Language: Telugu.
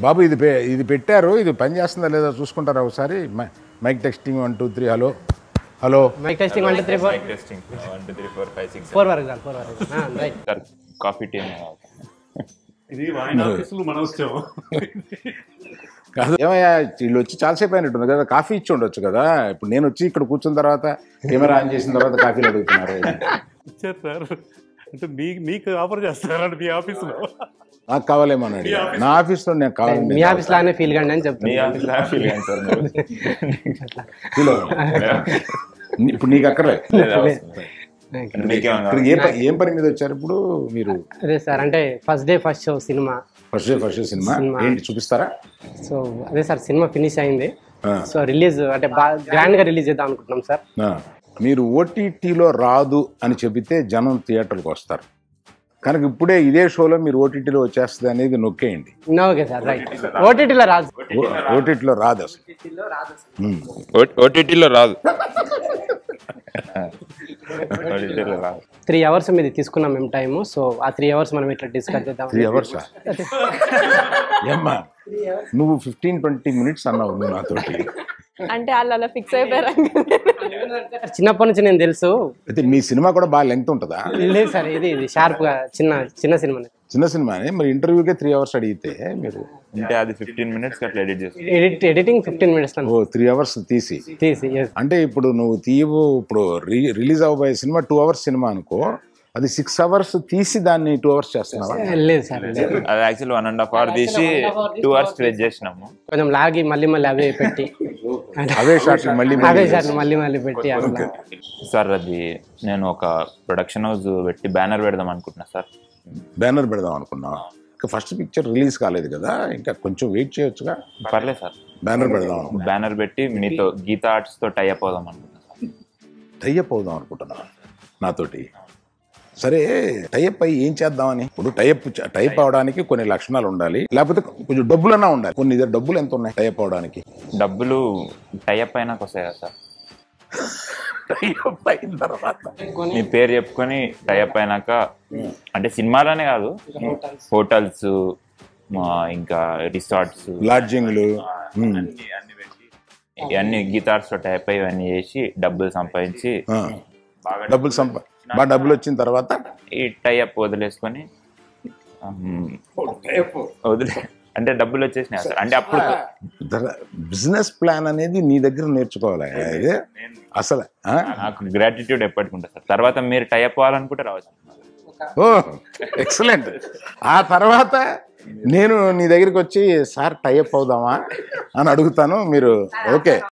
బాబు ఇది పె- ఇది పెట్టారు ఇది పని చేస్తుందా లేదా చూసుకుంటారా ఒకసారి మై- mike testing one two three hello hello mike testing one two three four testing one two three four five six four వరకు సార్ ఫోర్ వరకు రైట్ సార్ కాఫీ టీ ఇది ఆయన ఆఫీసులో మనం వచ్చాము కాదు ఏమయ్యా వీళ్ళు వచ్చి చాలాసేపు అయినట్టుంది కదా కాఫీ ఇచ్చి ఉండొచ్చు కదా ఇప్పుడు నేను వచ్చి ఇక్కడ కూర్చున్న తర్వాత కెమెరా ఆన్ చేసిన తర్వాత కాఫీలు అడుగుతున్నారు ఇచ్చారు సార్ అంటే మీ మీకు ఆఫర్ చేస్తారండి మీ ఆఫీసులో నాకు కావాలేమో అని అడిగా. నా ఆఫీస్లో నేను కావాలండి మీ ఆఫీస్ లానే ఫీల్ కండి అని మీ చెప్తాను ఆఫీస్ ఫీల్ అయ్యాను సార్ మీరు ఫీల్ అవ్వను. ఇప్పుడు నీకు అక్కర్లేదు లేదా మీకేమన్నా ఇక్కడికి ఏం ప- ఏం పని మీద వచ్చారు ఇప్పుడు మీరు అదే సార్ అంటే first day first show cinema first day first day cinema ఏంటి చూపిస్తారా సో అదే సార్ సినిమా ఫినిష్ అయింది ఆ. సో రిలీజ్ అంటే బాగా గ్రాండ్ గా రిలీజ్ చేద్దాం అనుకుంటున్నాం సార్ ఆ. మీరు ఓటీటీలో రాదు అని చెబితే జనం థియేటర్కి వస్తారు కనుక ఇప్పుడే ఇదే షోలో మీరు ఓటీటీలో వచ్చేస్తుంది అనేది నొక్కేయండి ఓకే సార్ రైట్ ఓటీటీలో రాదు ఓటీటీలో రాదు అసలు ఉమ్. ఓటీటీలో రాదు ఓటీటీలో రాదు త్రీ అవర్స్ మీద తీసుకున్నాం మేము టైము సో ఆ త్రీ అవర్స్ మనం ఇట్లా డిస్కస్ చేద్దాం త్రీ అవర్స్ ఏమ్మా నువ్వు ఫిఫ్టీన్ ట్వంటీ మినిట్స్ అన్నావు నువ్వు నాతోటి అంటే వాళ్ళు అలా ఫిక్స్ అయిపోయారు చిన్నప్పటి నుంచి నేను తెలుసు అయితే మీ సినిమా కూడా బాగా లెంగ్త్ ఉంటుందా లేదు సార్ ఇది ఇది షార్ప్ గా చిన్న చిన్న సినిమా చిన్న సినిమానే మరి ఇంటర్వ్యూకే త్రీ అవర్స్ అడిగితే మీరు అంటే అది ఫిఫ్టీన్ మినిట్స్ అట్లా ఎడిట్ చేస్తాం ఎడిట్ ఎడిటింగ్ ఫిఫ్టీన్ మినిట్స్ ఓ త్రీ అవర్స్ తీసి తీసి yes. అంటే ఇప్పుడు నువ్వు తీయవు ఇప్పుడు రీ రిలీజ్ అవ్వబోయే సినిమా టూ అవర్స్ సినిమా అనుకో అది సిక్స్ అవర్స్ తీసి దాన్ని టూ అవర్స్ చేస్తున్నావా లేదు సార్ లేదు అది actual one and half hour తీసి టూ అవర్స్ స్ట్రెచ్ చేసినాము కొంచెం లాగి మళ్ళీ మళ్ళీ అవే పెట్టి అవే షాట్లు మళ్ళీ అవే సార్ మళ్ళీ మళ్ళీ పెట్టి అట్లా సార్ అది నేను ఒక ప్రొడక్షన్ హౌస్ పెట్టి బ్యానర్ పెడదాం అనుకుంటున్నా సార్ బ్యానర్ పెడదాం అనుకున్నా ఇంకా ఫస్ట్ పిక్చర్ రిలీజ్ కాలేదు కదా ఇంకా కొంచెం వెయిట్ చేయొచ్చుగా పర్లేదు సార్ బ్యానర్ పెడదాం అనుకున్నా బ్యానర్ పెట్టి మీతో గీతా ఆర్ట్స్ తో టైఅప్ అవుదాం అనుకుంటున్నా సార్ టైఅప్ అవుదాం అనుకుంటున్నా నాతోటి సరే టైఅప్ అయ్యి ఏం చేద్దామని ఇప్పుడు టైఅప్ టైప్ అవడానికి కొన్ని లక్షణాలు ఉండాలి లేకపోతే కొంచెం డబ్బులన్నా ఉండాలి కొన్ని ఇద్దరు డబ్బులు ఎంత ఉన్నాయి టైఅప్ అవడానికి డబ్బులు టైఅప్ అయినాక వస్తాయి కదా సార్ టైఅప్ అయిన తర్వాత మీ పేరు చెప్పుకొని టైఅప్ అయినాక అంటే సినిమాలోనే కాదు హోటల్స్ ఇంకా రిసార్ట్స్ లాడ్జింగ్లు ఉమ్, ఇవన్నీ గీతార్స్ తో టైప్ అయ్యి ఇవన్నీ చేసి డబ్బులు సంపాదించి ఆ. డబ్బులు సంపా బాగా డబ్బులు వచ్చిన తర్వాత ఈ టైఅప్ వదిలేసుకొని ఉమ్, వదిలే అంటే డబ్బులు వచ్చేసినాయి సార్ అంటే అప్పుడు బిజినెస్ ప్లాన్ అనేది నీ దగ్గర నేర్చుకోవాలి ఇది అసలు ఆ? నాకు గ్రాటిట్యూడ్ ఎప్పటికి ఉంటుంది సార్ తర్వాత మీరు టైఅప్ అవ్వాలనుకుంటే రావచ్చు ఓ ఎక్సలెంట్ ఆ తర్వాత నేను నీ దగ్గరికి వచ్చి సార్ టైఅప్ అవుదామా అని అడుగుతాను మీరు ఓకే